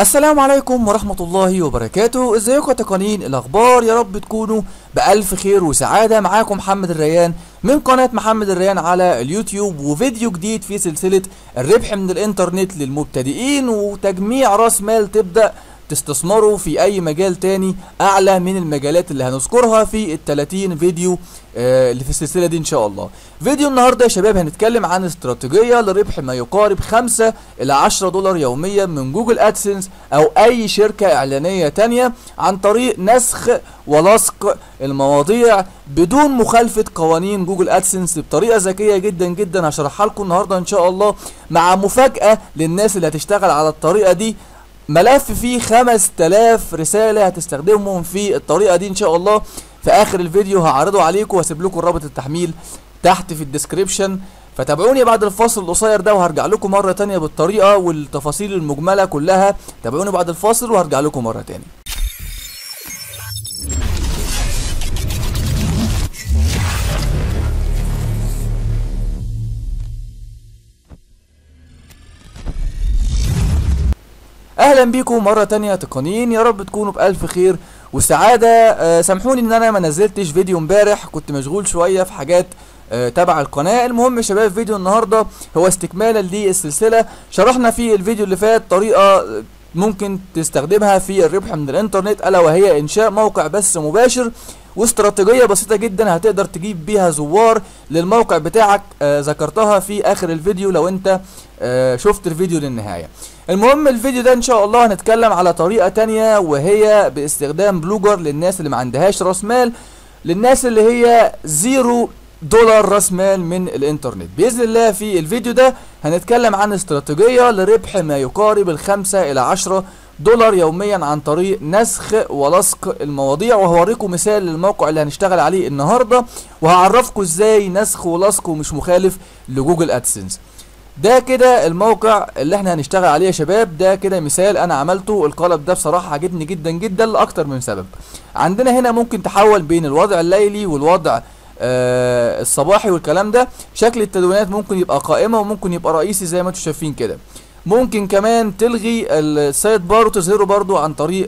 السلام عليكم ورحمة الله وبركاته ازيكم يا تقنيين الاخبار يا رب تكونوا بألف خير وسعادة معاكم محمد الريان من قناة محمد الريان على اليوتيوب وفيديو جديد في سلسلة الربح من الانترنت للمبتدئين وتجميع راس مال تبدأ تستثمروا في اي مجال تاني اعلى من المجالات اللي هنذكرها في ال 30 فيديو آه، اللي في السلسله دي ان شاء الله فيديو النهارده يا شباب هنتكلم عن استراتيجيه لربح ما يقارب 5 الى 10 دولار يوميا من جوجل ادسنس او اي شركه اعلانيه تانية عن طريق نسخ ولصق المواضيع بدون مخالفه قوانين جوجل ادسنس بطريقه ذكيه جدا جدا هشرحها لكم النهارده ان شاء الله مع مفاجاه للناس اللي هتشتغل على الطريقه دي ملف فيه 5000 رسالة هتستخدمهم في الطريقة دي ان شاء الله في اخر الفيديو هعرضه عليكم وهسيب لكم رابط التحميل تحت في الديسكريبشن فتابعوني بعد الفاصل القصير ده وهرجع لكم مرة تانية بالطريقة والتفاصيل المجملة كلها تابعوني بعد الفاصل وهرجع لكم مرة تانية اهلا بيكم مره تانية تقنيين يا رب تكونوا بالف خير وسعاده آه سامحوني ان انا ما نزلتش فيديو امبارح كنت مشغول شويه في حاجات آه تبع القناه المهم يا شباب فيديو النهارده هو استكمالا للسلسله شرحنا في الفيديو اللي فات طريقه ممكن تستخدمها في الربح من الانترنت الا وهي انشاء موقع بث مباشر واستراتيجيه بسيطه جدا هتقدر تجيب بيها زوار للموقع بتاعك آه ذكرتها في اخر الفيديو لو انت آه شفت الفيديو للنهايه المهم الفيديو ده ان شاء الله هنتكلم على طريقه تانية وهي باستخدام بلوجر للناس اللي ما عندهاش راس مال للناس اللي هي زيرو دولار راس مال من الانترنت باذن الله في الفيديو ده هنتكلم عن استراتيجيه لربح ما يقارب الخمسة الى عشرة دولار يوميا عن طريق نسخ ولصق المواضيع وهوريكم مثال للموقع اللي هنشتغل عليه النهارده وهعرفكم ازاي نسخ ولصق ومش مخالف لجوجل ادسنس ده كده الموقع اللي احنا هنشتغل عليه يا شباب ده كده مثال انا عملته القالب ده بصراحه عجبني جدا جدا لاكتر من سبب عندنا هنا ممكن تحول بين الوضع الليلي والوضع آه الصباحي والكلام ده شكل التدوينات ممكن يبقى قائمه وممكن يبقى رئيسي زي ما انتم شايفين كده ممكن كمان تلغي السايد بار وتظهره برضو عن طريق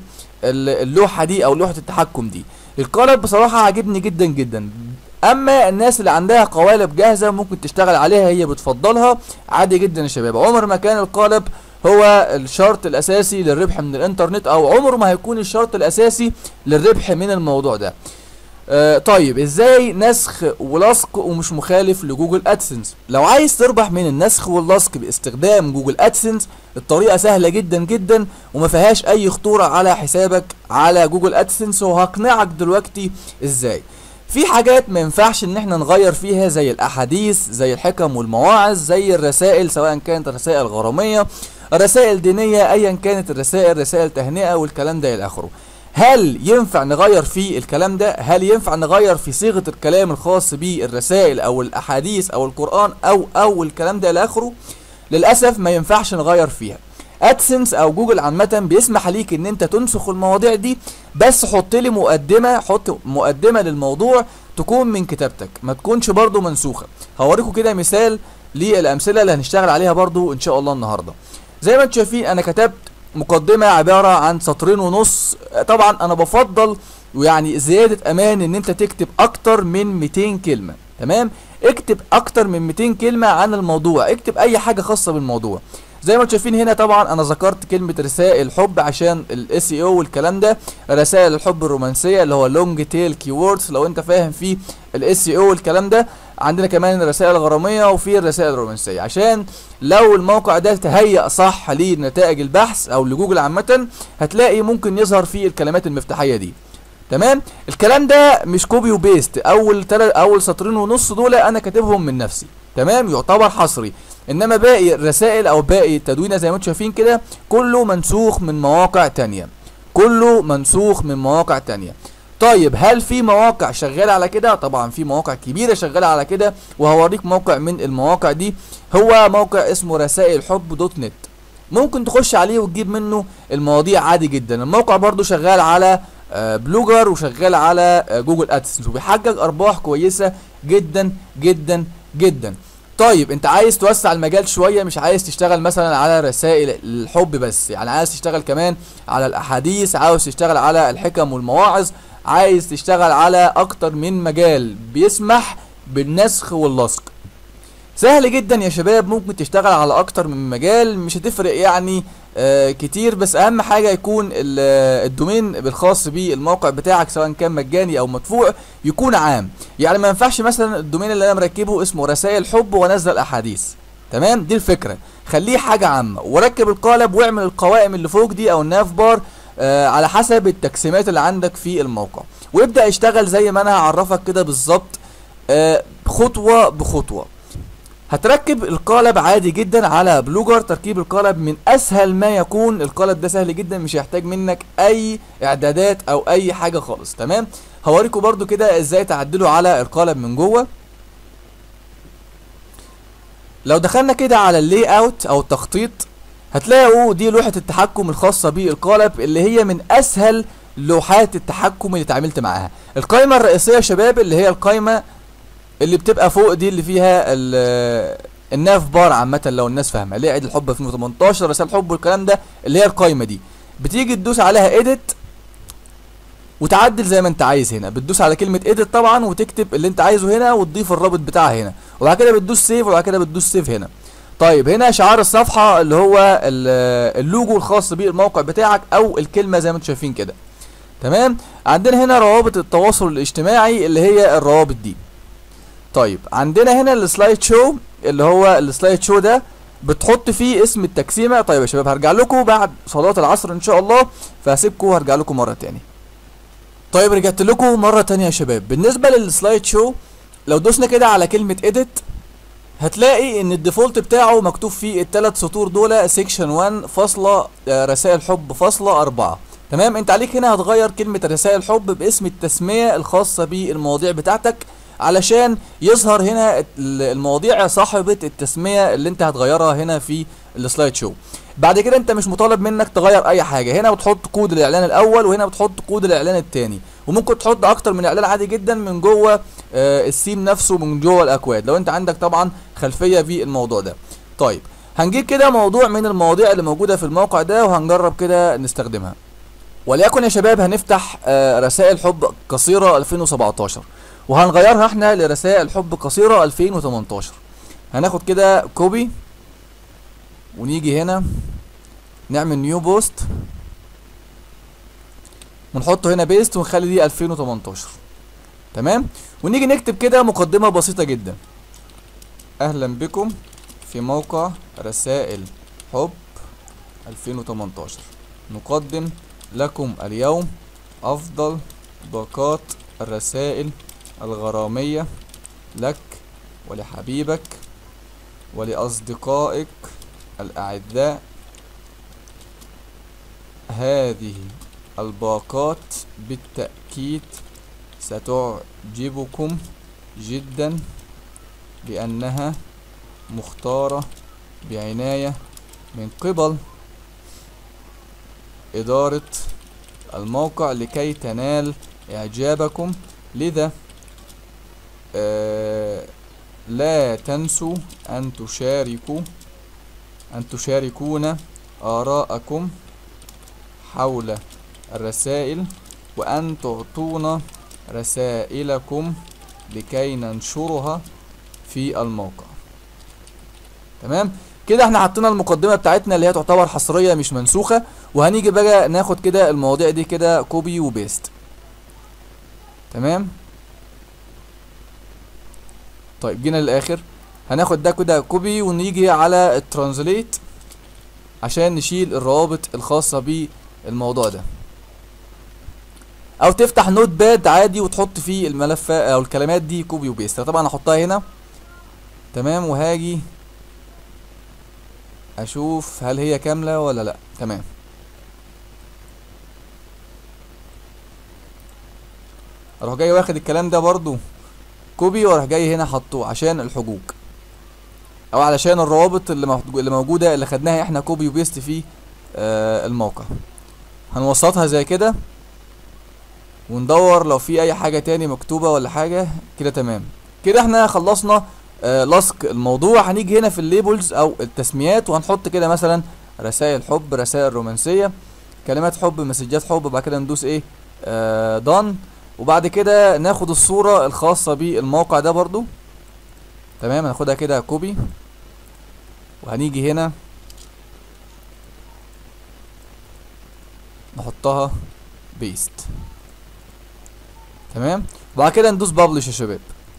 اللوحه دي او لوحه التحكم دي القالب بصراحه عجبني جدا جدا اما الناس اللي عندها قوالب جاهزه ممكن تشتغل عليها هي بتفضلها عادي جدا يا شباب عمر ما كان القالب هو الشرط الاساسي للربح من الانترنت او عمره ما هيكون الشرط الاساسي للربح من الموضوع ده آه طيب ازاي نسخ ولصق ومش مخالف لجوجل ادسنس لو عايز تربح من النسخ واللصق باستخدام جوجل ادسنس الطريقه سهله جدا جدا وما فيهاش اي خطوره على حسابك على جوجل ادسنس وهقنعك دلوقتي ازاي في حاجات ما ينفعش ان احنا نغير فيها زي الاحاديث زي الحكم والمواعظ زي الرسائل سواء كانت رسائل غراميه رسائل دينيه ايا كانت الرسائل رسائل تهنئه والكلام ده الى اخره هل ينفع نغير في الكلام ده هل ينفع نغير في صيغه الكلام الخاص بالرسائل او الاحاديث او القران او او الكلام ده الى اخره للاسف ما ينفعش نغير فيها ادسنس او جوجل عامه بيسمح ليك ان انت تنسخ المواضيع دي بس حط لي مقدمه حط مقدمه للموضوع تكون من كتابتك ما تكونش برضو منسوخه هوريكم كده مثال للامثله اللي هنشتغل عليها برضو ان شاء الله النهارده زي ما انتم شايفين انا كتبت مقدمه عباره عن سطرين ونص طبعا انا بفضل ويعني زياده امان ان انت تكتب اكتر من 200 كلمه تمام اكتب اكتر من 200 كلمه عن الموضوع اكتب اي حاجه خاصه بالموضوع زي ما انتم شايفين هنا طبعا انا ذكرت كلمه رسائل حب عشان الاس اي او والكلام ده رسائل الحب الرومانسيه اللي هو لونج تيل كيوردز لو انت فاهم في الاس اي او والكلام ده عندنا كمان الرسائل الغراميه وفي الرسائل الرومانسيه عشان لو الموقع ده تهيأ صح لنتائج البحث او لجوجل عامه هتلاقي ممكن يظهر فيه الكلمات المفتاحيه دي تمام الكلام ده مش كوبي وبيست اول تل... اول سطرين ونص دول انا كاتبهم من نفسي تمام يعتبر حصري انما باقي الرسائل او باقي التدوينه زي ما انتم شايفين كده كله منسوخ من مواقع تانية كله منسوخ من مواقع تانية طيب هل في مواقع شغاله على كده طبعا في مواقع كبيره شغاله على كده وهوريك موقع من المواقع دي هو موقع اسمه رسائل حب دوت نت ممكن تخش عليه وتجيب منه المواضيع عادي جدا الموقع برضو شغال على بلوجر وشغال على جوجل ادسنس وبيحقق ارباح كويسه جدا جدا جدا طيب انت عايز توسع المجال شويه مش عايز تشتغل مثلا على رسائل الحب بس يعني عايز تشتغل كمان على الاحاديث عاوز تشتغل على الحكم والمواعظ عايز تشتغل على اكتر من مجال بيسمح بالنسخ واللصق سهل جدا يا شباب ممكن تشتغل على اكتر من مجال مش هتفرق يعني آه كتير بس اهم حاجه يكون ال- آه، الدومين بالخاص بالموقع بتاعك سواء كان مجاني او مدفوع يكون عام يعني ما ينفعش مثلا الدومين اللي انا مركبه اسمه رسائل حب وانزل احاديث تمام دي الفكره خليه حاجه عامه وركب القالب واعمل القوائم اللي فوق دي او الناف بار آه على حسب التقسيمات اللي عندك في الموقع وابدا اشتغل زي ما انا هعرفك كده بالظبط آه خطوه بخطوه هتركب القالب عادي جدا على بلوجر تركيب القالب من اسهل ما يكون القالب ده سهل جدا مش هيحتاج منك اي اعدادات او اي حاجه خالص تمام هوريكم برضو كده ازاي تعدلوا على القالب من جوه لو دخلنا كده على اللي اوت او التخطيط هتلاقوا دي لوحة التحكم الخاصة بالقالب اللي هي من اسهل لوحات التحكم اللي اتعاملت معاها القائمة الرئيسية يا شباب اللي هي القائمة اللي بتبقى فوق دي اللي فيها ال- الناف بار عامة لو الناس فاهمة اللي هي عيد الحب 2018 رسائل الحب والكلام ده اللي هي القائمة دي بتيجي تدوس عليها ايديت وتعدل زي ما انت عايز هنا بتدوس على كلمة ايديت طبعا وتكتب اللي انت عايزه هنا وتضيف الرابط بتاعها هنا وبعد كده بتدوس سيف وبعد كده بتدوس سيف هنا طيب هنا شعار الصفحة اللي هو ال- اللوجو الخاص بالموقع بتاعك او الكلمة زي ما انتم شايفين كده تمام عندنا هنا روابط التواصل الاجتماعي اللي هي الروابط دي طيب عندنا هنا السلايد شو اللي هو السلايد شو ده بتحط فيه اسم التقسيمه طيب يا شباب هرجع لكم بعد صلاه العصر ان شاء الله فهسيبكم وهرجع لكم مره تاني طيب رجعت لكم مره تانية يا شباب بالنسبه للسلايد شو لو دوسنا كده على كلمه اديت هتلاقي ان الديفولت بتاعه مكتوب فيه الثلاث سطور دول سيكشن 1 فاصلة آه، رسائل حب فاصلة 4 تمام انت عليك هنا هتغير كلمة رسائل حب باسم التسمية الخاصة بالمواضيع بتاعتك علشان يظهر هنا ال- المواضيع صاحبة التسمية اللي انت هتغيرها هنا في السلايد شو بعد كده انت مش مطالب منك تغير اي حاجة هنا بتحط كود الاعلان الاول وهنا بتحط كود الاعلان التاني وممكن تحط اكتر من اعلان عادي جدا من جوه آه السيم نفسه من جوه الاكواد لو انت عندك طبعا خلفية في الموضوع ده طيب هنجيب كده موضوع من المواضيع اللي موجودة في الموقع ده وهنجرب كده نستخدمها وليكن يا شباب هنفتح آه، رسائل حب قصيرة 2017 وهنغيرها احنا لرسائل حب قصيرة 2018 هناخد كده كوبي ونيجي هنا نعمل نيو بوست ونحطه هنا بيست ونخلي دي 2018 تمام ونيجي نكتب كده مقدمة بسيطة جدا اهلا بكم في موقع رسائل حب 2018 نقدم لكم اليوم أفضل باقات الرسائل الغرامية لك ولحبيبك ولأصدقائك الأعزاء هذه الباقات بالتأكيد ستعجبكم جدا لأنها مختارة بعناية من قبل إدارة الموقع لكي تنال إعجابكم لذا آه لا تنسوا أن تشاركوا أن تشاركونا آراءكم حول الرسائل وأن تعطونا رسائلكم لكي ننشرها في الموقع تمام كده احنا حطينا المقدمه بتاعتنا اللي هي تعتبر حصريه مش منسوخه وهنيجي بقى ناخد كده المواضيع دي كده كوبي وبيست تمام طيب جينا للاخر هناخد ده كده كوبي ونيجي على الترانزليت عشان نشيل الروابط الخاصه بالموضوع ده او تفتح نوت باد عادي وتحط فيه الملف او الكلمات دي كوبي وبيست طبعا هحطها هنا تمام وهاجي اشوف هل هي كاملة ولا لا تمام اروح جاي واخد الكلام ده برضو كوبي واروح جاي هنا حطوه عشان الحجوج او علشان الروابط اللي موجو- اللي موجودة اللي خدناها احنا كوبي وبيست في آه الموقع هنوسطها زي كده وندور لو في اي حاجة تاني مكتوبة ولا حاجة كده تمام كده احنا خلصنا آه لصق الموضوع هنيجي هنا في الليبلز او التسميات وهنحط كده مثلا رسائل حب رسائل رومانسيه كلمات حب مسجات حب بعد كده ندوس ايه آه دان وبعد كده ناخد الصوره الخاصه بالموقع ده برضو تمام هناخدها كده كوبي وهنيجي هنا نحطها بيست تمام وبعد كده ندوس بابلش يا شباب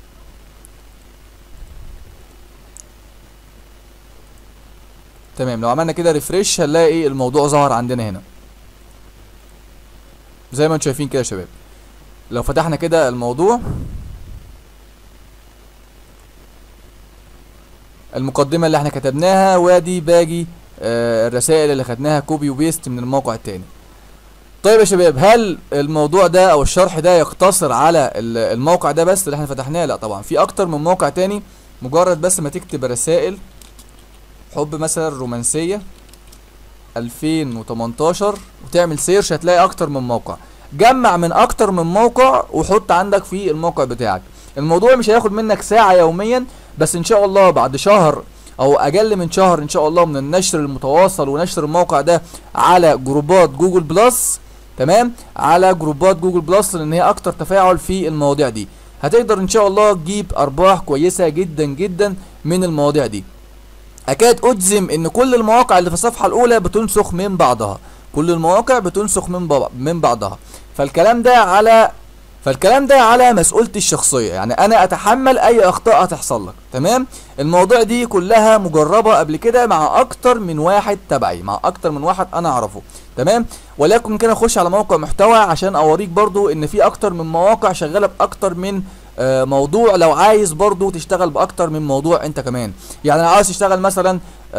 تمام لو عملنا كده ريفريش هنلاقي الموضوع ظهر عندنا هنا زي ما انتم شايفين كده يا شباب لو فتحنا كده الموضوع المقدمة اللي احنا كتبناها وادي باقي آه الرسائل اللي خدناها كوبي وبيست من الموقع التاني طيب يا شباب هل الموضوع ده او الشرح ده يقتصر على الموقع ده بس اللي احنا فتحناه لا طبعا في اكتر من موقع تاني مجرد بس ما تكتب رسائل حب مثلا رومانسية 2018 وتعمل سيرش هتلاقي اكتر من موقع جمع من اكتر من موقع وحط عندك في الموقع بتاعك الموضوع مش هياخد منك ساعة يوميا بس ان شاء الله بعد شهر او اقل من شهر ان شاء الله من النشر المتواصل ونشر الموقع ده على جروبات جوجل بلس تمام على جروبات جوجل بلس لان هي اكتر تفاعل في المواضيع دي هتقدر ان شاء الله تجيب ارباح كويسة جدا جدا من المواضيع دي اكاد اجزم ان كل المواقع اللي في الصفحة الاولى بتنسخ من بعضها كل المواقع بتنسخ من من بعضها فالكلام ده على فالكلام ده على مسؤولتي الشخصيه يعني انا اتحمل اي اخطاء هتحصل لك تمام المواضيع دي كلها مجربه قبل كده مع اكتر من واحد تبعي مع اكتر من واحد انا اعرفه تمام ولكن ممكن اخش على موقع محتوى عشان اوريك برضو ان في اكتر من مواقع شغاله باكتر من آه موضوع لو عايز برضو تشتغل باكتر من موضوع انت كمان يعني لو عايز تشتغل مثلا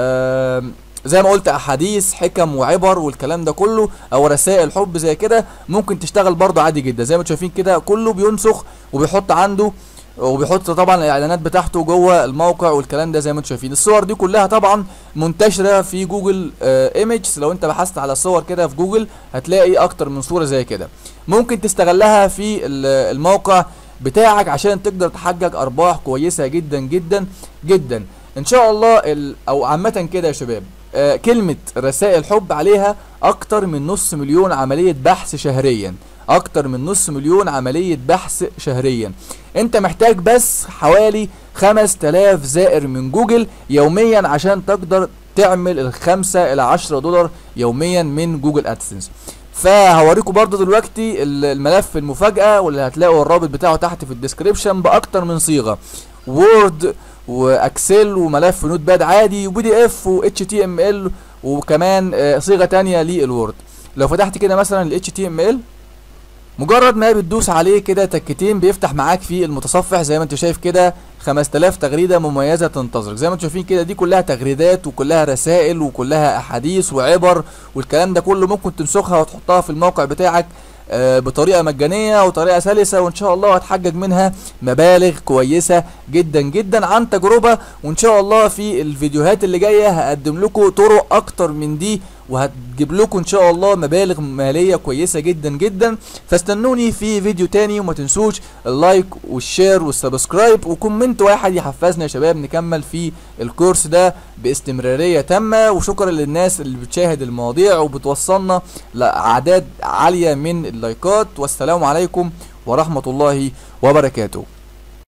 آه زي ما قلت احاديث حكم وعبر والكلام ده كله او رسائل حب زي كده ممكن تشتغل برضه عادي جدا زي ما انتم شايفين كده كله بينسخ وبيحط عنده وبيحط طبعا الاعلانات بتاعته جوه الموقع والكلام ده زي ما انتم شايفين الصور دي كلها طبعا منتشره في جوجل ايمجز لو انت بحثت على صور كده في جوجل هتلاقي اكتر من صوره زي كده ممكن تستغلها في الموقع بتاعك عشان تقدر تحقق ارباح كويسه جدا جدا جدا ان شاء الله او عامه كده يا شباب آه كلمة رسائل حب عليها أكتر من نص مليون عملية بحث شهريا أكتر من نص مليون عملية بحث شهريا أنت محتاج بس حوالي خمس تلاف زائر من جوجل يوميا عشان تقدر تعمل الخمسة إلى عشرة دولار يوميا من جوجل أدسنس فهوريكم برضو دلوقتي الملف المفاجأة واللي هتلاقوا الرابط بتاعه تحت في الديسكريبشن بأكتر من صيغة وورد واكسل وملف نوت باد عادي وبي دي اف و اتش تي ام ال وكمان آه صيغه تانية للوورد لو فتحت كده مثلا ال اتش تي ام ال مجرد ما بتدوس عليه كده تكتين بيفتح معاك في المتصفح زي ما انت شايف كده 5000 تغريده مميزه تنتظرك زي ما انتم شايفين كده دي كلها تغريدات وكلها رسائل وكلها احاديث وعبر والكلام ده كله ممكن تنسخها وتحطها في الموقع بتاعك آه بطريقه مجانيه وطريقه سلسه وان شاء الله هتحقق منها مبالغ كويسه جدا جدا عن تجربه وان شاء الله في الفيديوهات اللي جايه هقدم لكم طرق اكتر من دي وهتجيب لكم ان شاء الله مبالغ ماليه كويسه جدا جدا فاستنوني في فيديو تاني وما تنسوش اللايك والشير والسبسكرايب وكومنت واحد يحفزنا يا شباب نكمل في الكورس ده باستمراريه تامه وشكرا للناس اللي بتشاهد المواضيع وبتوصلنا لاعداد عاليه من اللايكات والسلام عليكم ورحمه الله وبركاته